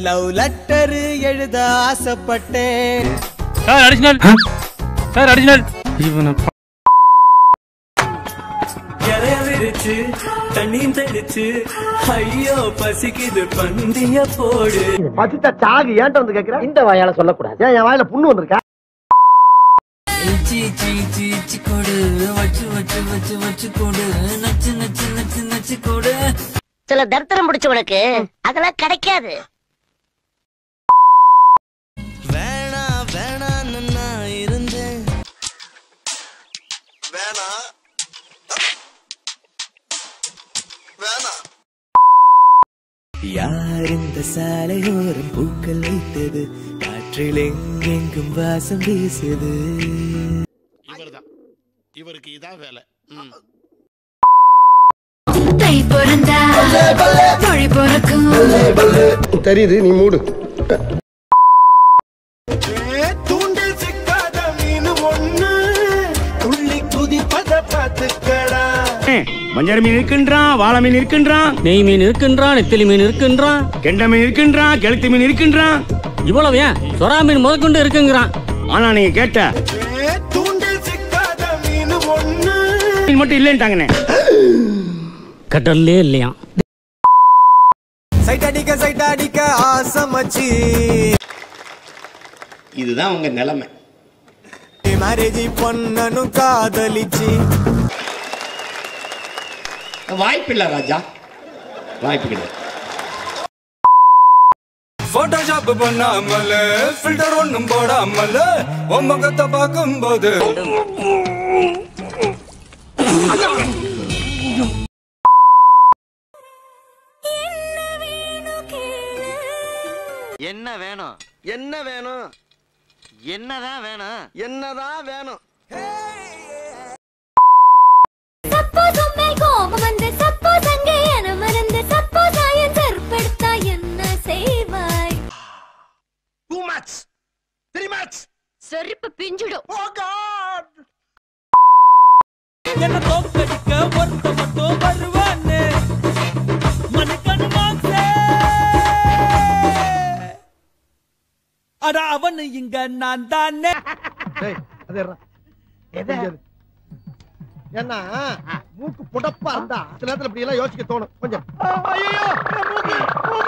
Love letter எழுத ஆசைப்பட்டேன் sir additional sir additional இவனை இலைய விரிச்சு தண்ணியும் தெளிச்சு ஐயோ பசிக்குது பந்திய போடு பசித்த சாகு ஏன்ட்ட வந்து கேக்குற இந்த வாயால சொல்லக்கூடாது ஏன் என் வாயில புண்ணு வந்திருக்கா சீ சீ சீ சீ கொடு வச்சு வச்சு வச்சு வச்சு கொடு நச்சு நச்சு நச்சு நச்சு கொடு சில தரித்திரம் பிடிச்சவனுக்கு அதெல்லாம் கிடைக்காது வேணா வேணான்னு நான் இருந்தேன் வேணா வேணா யார் இந்த சாலையோரம் பூக்கள் வைத்தது காற்றில் எங்கெங்கும் வாசம் வீசுது இவர்தான் இவருக்கு இதான் வேலை ம். தை பிறந்தா மொழி பிறக்கும் தெரியுது நீ மூடு தூண்டில் சிக்காத மீன் ஒண்ணு துள்ளி குதிப்பத பாத்துக்கடா மஞ்சள் மீன் இருக்கின்றான் வாழை மீன் இருக்கின்றான் நெய் மீன் இருக்கின்றான் நெத்திலி மீன் இருக்கின்றான் கெண்டை மீன் இருக்கின்றான் கெளுத்தி மீன் இருக்கின்றான் இவ்வளவு ஏன் சொரா மீன் முதற்கொண்டு இருக்குங்கிறான் ஆனா நீங்க கேட்ட தூண்டில் சிக்காத மீன் ஒண்ணு மீன் மட்டும் இல்லைன்ட்டாங்கண்ணே கடல்லே இல்லையா சைட் அடிக்க சைட் அடிக்க ஆசை மச்சி இதுதான் உங்க நிலைமை மேரேஜ் பண்ணனும் காதலிச்சு வாய்ப்பில்லை ராஜா வாய்ப்பு கிடையாது போட்டோஷாப் பண்ணாமல ஃபில்டர் ஒண்ணும் போடாமல உன் முகத்தை பார்க்கும்போது என்ன வேணும் என்ன வேணும் என்னதான் வேணும் என்னதான் வேணும் சப்போஸ் உண்மையில் கோபம் வந்து சப்போஸ் அங்கே என மறந்து சப்போஸ் ஆயன் செருப்படுத்தா என்ன செய்வாய் டூ மச் த்ரீ மச் செருப்பு பிஞ்சிடும் என்ன தோக்கடிக்க ஒருத்த மட்டும் வருவான்னு மனுக்கனு மாசே அட அவனு இங்க நான் தானே ஏன்னா மூக்கு புடப்பா இருந்தா சில நேரத்துல இப்படி எல்லாம் யோசிக்க தோணும் கொஞ்சம் ஐயோ மூக்கு